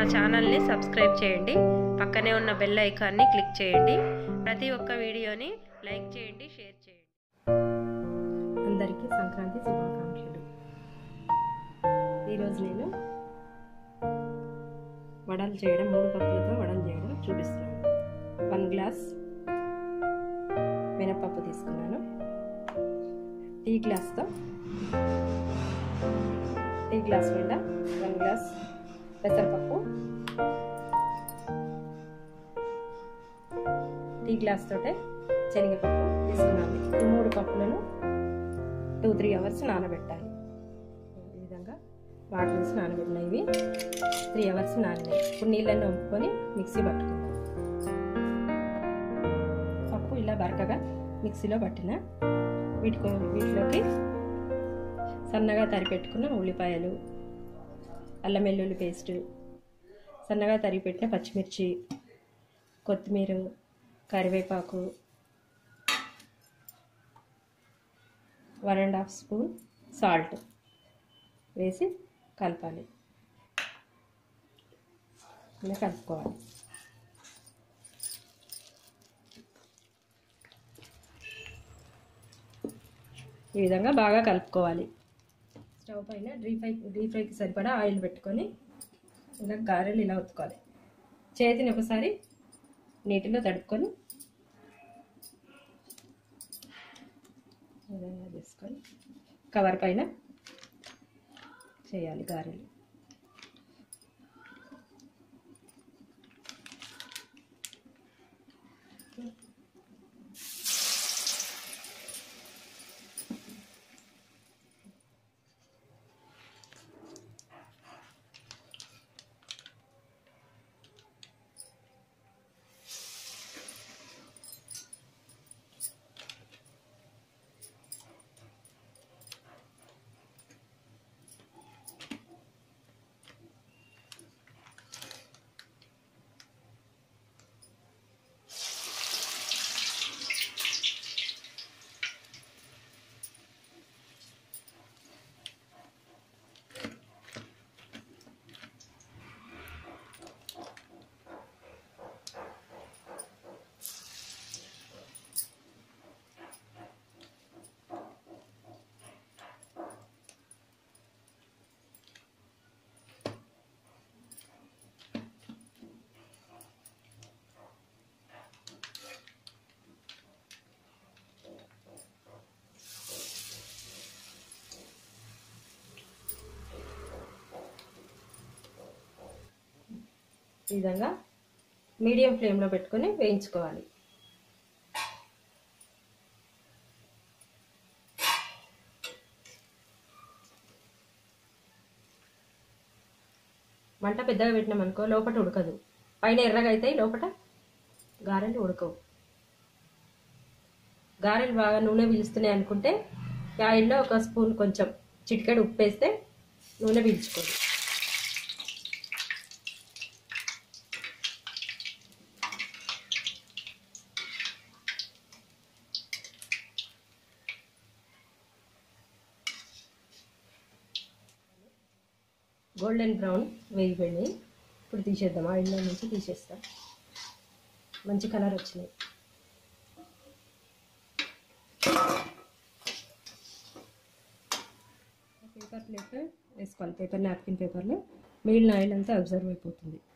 ఛానల్ని సబ్స్క్రైబ్ చేయండి పక్కనే ఉన్న బెల్ ఐకాన్ని క్లిక్ చేయండి ప్రతి ఒక్క వీడియోని లైక్ చేయండి షేర్ చేయండి అందరికీ సంక్రాంతి శుభాకాంక్షలు ఈరోజు నేను వడలు చేయడం మూడు కప్పులతో వడలు చేయడం చూపిస్తున్నాను వన్ గ్లాస్ మినపప్పు తీసుకున్నాను టీ గ్లాస్తో టీ గ్లాస్ నిండా వన్ గ్లాస్ పెసరపప్పు టీ గ్లాస్ తోటే శనగపప్పు తీసుకున్నాను ఈ మూడు పప్పులను టూ త్రీ అవర్స్ నానబెట్టాలి ఈ విధంగా వాటర్ వేసి నానబెట్టినవి త్రీ అవర్స్ నానినాయి ఇప్పుడు నీళ్ళని వంపుకొని మిక్సీ పట్టుకుందాం పప్పు ఇలా బరకగా మిక్సీలో పట్టిన వీటికి వీటిలోకి సన్నగా తరిపెట్టుకున్న ఉల్లిపాయలు అల్లం వెల్లుల్లి పేస్ట్ సన్నగా తరిపెట్టిన పచ్చిమిర్చి కొత్తిమీర కరివేపాకు one and half spoon salt వేసి కలపాలి ఇలా కలుపుకోవాలి ఈ విధంగా బాగా కలుపుకోవాలి స్టవ్ పైన డీప్ ఫ్రై డీప్ ఫ్రైకి సరిపడా ఆయిల్ పెట్టుకొని ఇలా గారెలు ఇలా ఉత్తుకోవాలి చేతిని ఒకసారి నీటిలో తడుపుకొని విధంగా చేసుకొని కవర్ పైన చేయాలి గారెలు ఈ విధంగా మీడియం ఫ్లేమ్లో పెట్టుకొని వేయించుకోవాలి మంట పెద్దగా పెట్టినాం అనుకో లోపల ఉడకదు పైన ఎర్రగా అవుతాయి లోపల గారెలు ఉడకవు గారెలు బాగా నూనె పీలుస్తున్నాయి అనుకుంటే ఆయిల్లో ఒక స్పూన్ కొంచెం చిటికెడు ఉప్పు వేస్తే నూనె పీల్చుకోదు గోల్డెన్ బ్రౌన్ వేగిపోయినాయి ఇప్పుడు తీసేద్దాం ఆయిల్లో నుంచి తీసేస్తాం మంచి కలర్ వచ్చినాయి పేపర్ ప్లేట్ వేసుకోవాలి పేపర్ నాప్కిన్ పేపర్లో మిగిలిన ఆయిల్ అంతా అబ్జర్వ్ అయిపోతుంది